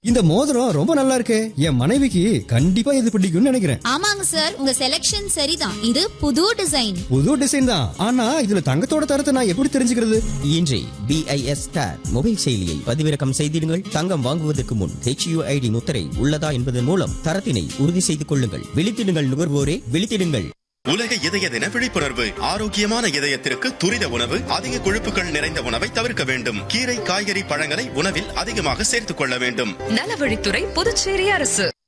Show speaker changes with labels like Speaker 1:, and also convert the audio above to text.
Speaker 1: இந்த மோதிரம் ரொம்ப நல்லா இருக்கே என் மனைவிக்கு கண்டிப்பா இது பிடிக்கும்னு நினைக்கிறேன்
Speaker 2: ஆமாங்க சார் உங்க செலெக்ஷன் சரிதான் இது புது டிசைன்
Speaker 1: புது டிசைன் தான் ஆனா இதுல தங்கத்தோட தரத்தை நான் எப்படி தெரிஞ்சுக்கிறது
Speaker 3: இன்றே பிஐஎஸ் ஸ்டார் மொபைல் செயலியை பதிவிறக்கம் செய்திடுங்கள் தங்கம் வாங்குவதற்கு முன் ஹெச்யூஐடி முத்திரை உள்ளதா என்பதன் மூலம் தரத்தினை உறுதி செய்து கொள்ளுங்கள் விழித்திடுங்கள் நுகர்வோரே விழித்திடுங்கள்
Speaker 4: உலக இதய தின விழிப்புணர்வு ஆரோக்கியமான இதயத்திற்கு துரித உணவு அதிக கொழுப்புகள் நிறைந்த உணவை தவிர்க்க வேண்டும் கீரை காய்கறி பழங்களை உணவில் அதிகமாக சேர்த்துக் கொள்ள வேண்டும்
Speaker 5: நலவழித்துறை புதுச்சேரி அரசு